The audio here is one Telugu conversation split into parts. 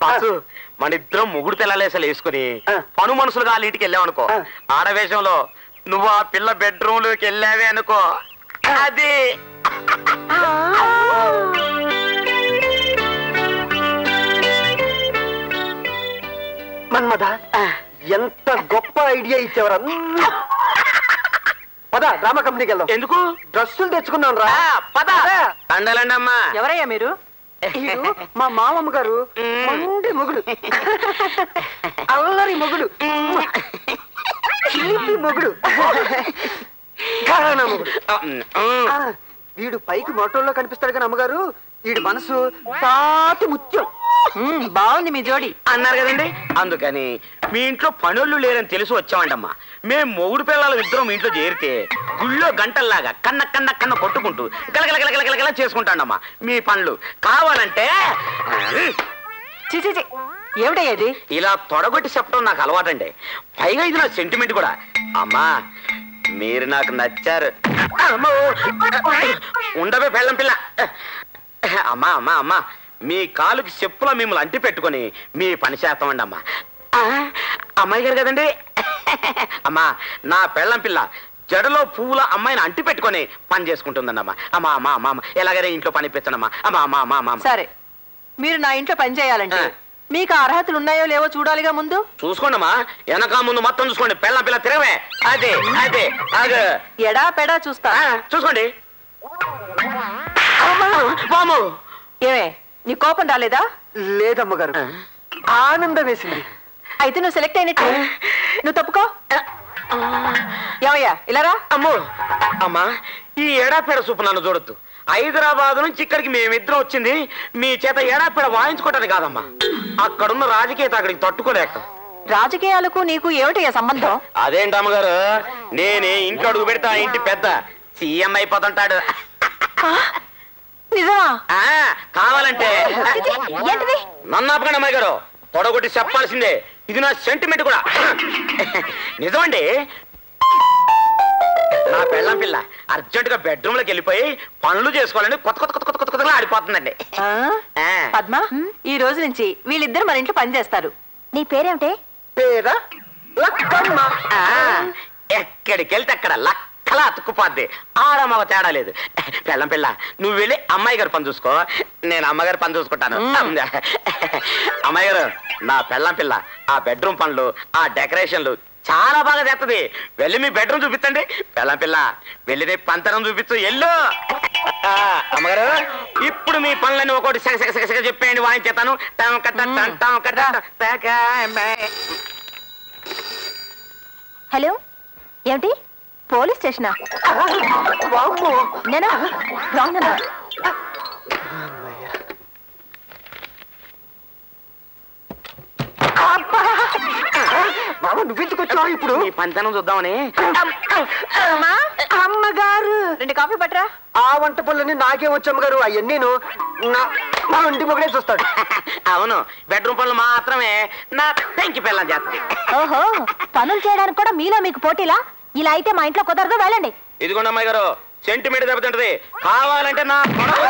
బాసు మన ఇద్దరం ముగుడు పిల్లలేసలు వేసుకుని ఆ. పను మనుషులుగా వాళ్ళ ఇంటికి వెళ్ళావనుకో ఆ. ఆడవేషంలో నువ్వు ఆ పిల్ల బెడ్రూమ్ లోకి వెళ్ళావే అనుకో అది మన్మథ ఎంత గొప్ప ఐడియా ఇచ్చేవారు పద డ్రామా కంపెనీకి వెళ్దాం ఎందుకు డ్రెస్సులు తెచ్చుకున్నాను రా ఆ, పద అండాలండి అమ్మా ఎవరయ్యా మీరు ఈడు మా మామమ్మ గారు మ్మ్. మండి మొగుడు అల్లరి మొగుడు చిలిపి మొగుడు కారణ మొగుడు ఆ, వీడు పైకి మోటోల్లో కనిపిస్తాడు కానీ అమ్మగారు వీడి మనసు తాటి ముత్యం మ్మ్, బాగుంది మీ జోడి అన్నారు కదండి అందుకని మీ ఇంట్లో పనులు లేరని తెలిసి వచ్చామండమ్మా మేము మొగుడు పిల్లలు ఇద్దరం మీ ఇంట్లో చేరితే గుళ్ళో గంటల్లాగా కన్న కన్న కన్న కొట్టుకుంటూ గలగల గలగల గలగల చేసుకుంటాండమ్మా మీ పనులు కావాలంటే చి చి, చి. ఏమిటయ్యా ఇది ఇలా తొడగొట్టి చెప్పడం నాకు అలవాటండి పైగా ఇది నా సెంటిమెంట్ కూడా అమ్మా మీరు నాకు నచ్చారు అమ్మో! ఉండవే పెళ్ళం పిల్ల అమ్మా అమ్మా అమ్మా మీ కాలుకి చెప్పులో మిమ్మల్ని అంటి పెట్టుకొని మీ పని చేస్తామండి అమ్మా ఆ, అమ్మాయి గారు కదండి అమ్మా నా పెళ్ళం పిల్ల జడలో పువ్వుల అమ్మాయిని అంటి పెట్టుకొని పని చేసుకుంటుందండి అమ్మా అమ్మా అమ్మా అమ్మా అమ్మా ఎలాగైనా ఇంట్లో పని ఇప్పించండి అమ్మా అమ్మా అమ్మా అమ్మా అమ్మా సరే మీరు నా ఇంట్లో పని చేయాలంటే ఆ. మీకు ఆ అర్హతలు ఉన్నాయో లేవో చూడాలిగా ముందు చూసుకోండమ్మా వెనక ముందు మొత్తం చూసుకోండి పిల్ల పిల్ల తిరగవే అదే అదే అదే ఎడా పెడా చూస్తా ఆ, చూసుకోండి అమ్మా, వాము. ఏమే నీ కోపం రాలేదా లేదమ్మగారు ఆనందం వేసింది అయితే నువ్వు సెలెక్ట్ అయినట్టు నువ్వు తప్పుకో ఏమయ్యా ఇలా రా అమ్మో అమ్మా ఈ ఎడాపెడ సూపు నన్ను చూడొద్దు హైదరాబాద్ నుంచి ఇక్కడికి మేమిద్దరం వచ్చింది మీ చేత ఎడాపెడ వాయించుకోవటానికి కాదమ్మా అక్కడున్న రాజకీయత అక్కడికి తట్టుకోలేక రాజకీయాలకు నీకు ఏమిటయ్యా సంబంధం అదేంటి అమ్మగారు నేనే ఇంట్లో అడుగు పెడితే ఆ ఇంటి పెద్ద సీఎం అయిపోతుంటాడు నిజమా ఆ కావాలంటే చిచి, ఏంటిది నన్ను ఆపకండి అమ్మాయి గారు తొడగొట్టి చెప్పాల్సిందే ఇది నా సెంటిమెంట్ కూడా నిజమండి నా పెళ్ళం పిల్ల అర్జెంట్ గా బెడ్రూమ్ లోకి వెళ్ళిపోయి పనులు చేసుకోవాలని కొత్త కొత్త కొత్త కొత్త కొత్త కొత్తగా ఆడిపోతుందండి ఆ? ఆ. పద్మ ఈ రోజు నుంచి వీళ్ళిద్దరు మన ఇంట్లో పని చేస్తారు నీ పేరేమిటి పేరా లక్కమ్మ ఆ, ఎక్కడికి వెళ్తే అక్కడ లక్కలా అతుక్కుపోద్ది ఆడమగ తేడా లేదు పెళ్ళం పిల్ల నువ్వు వెళ్ళి అమ్మాయి గారు పని చూసుకో నేను అమ్మగారి పని చూసుకుంటాను అమ్మాయి గారు నా పెళ్ళం పిల్ల ఆ బెడ్రూమ్ పనులు ఆ డెకరేషన్లు చాలా బాగా చేస్తుంది వెళ్ళి మీ బెడ్రూమ్ చూపించండి పెళ్ళం పిల్ల వెళ్ళి నీ పంతరం చూపించు ఎల్లు ఆ, అమ్మగారు ఇప్పుడు మీ పనులన్నీ ఒకటి సగ సగ సగ సగ చెప్పేయండి వాయించేస్తాను టం కట్ట టం టం కట్ట టక మే. హలో ఏమిటి పోలీస్ స్టేషనా వామ్మో. నేనా రాంగ్ నెంబర్ మామ నువ్వెందుకొచ్చావు ఇప్పుడు మీ పంతనం చూద్దామని అమ్మా అమ్మగారు రెండు కాఫీ పట్టరా ఆ వంట పనులన్నీ నాకేం వచ్చమ్మగారు అవన్నీ నా మా ఇంటి మొగడే చూస్తాడు అవును బెడ్రూమ్ పనులు మాత్రమే నా పెంకి పిల్లని చేస్తుంది ఓహో పనులు చేయడానికి కూడా మీలో మీకు పోటీలా ఇలా అయితే మా ఇంట్లో కుదరదు వెళ్ళండి ఇదిగోండి అమ్మాయి గారు సెంటిమీటర్ దెబ్బతింటది కావాలంటే నా పొడవు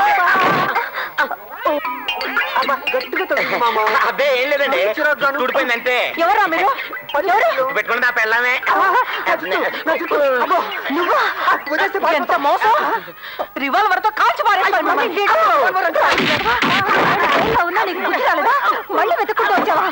అబ్బా, గట్టిగా తగ్గు మామ అబ్బే ఏం లేదండి చిరాకుగాను. తుడిపోయింది అంతే ఎవరా మీరు ఎవరు పెట్టుకుని నా పెళ్ళమే నా జుట్టు, నా జుట్టు. అబ్బో, నువ్వా? వదిలేస్తే ఎంత పారిపోతా. మోసం రివాల్వర్ తో కాల్చి పారేస్తాను మమ్మీ. జైల్లో ఉన్నా నీకు బుద్ధి రాలేదా మళ్ళీ వెతుక్కుంటూ వచ్చావా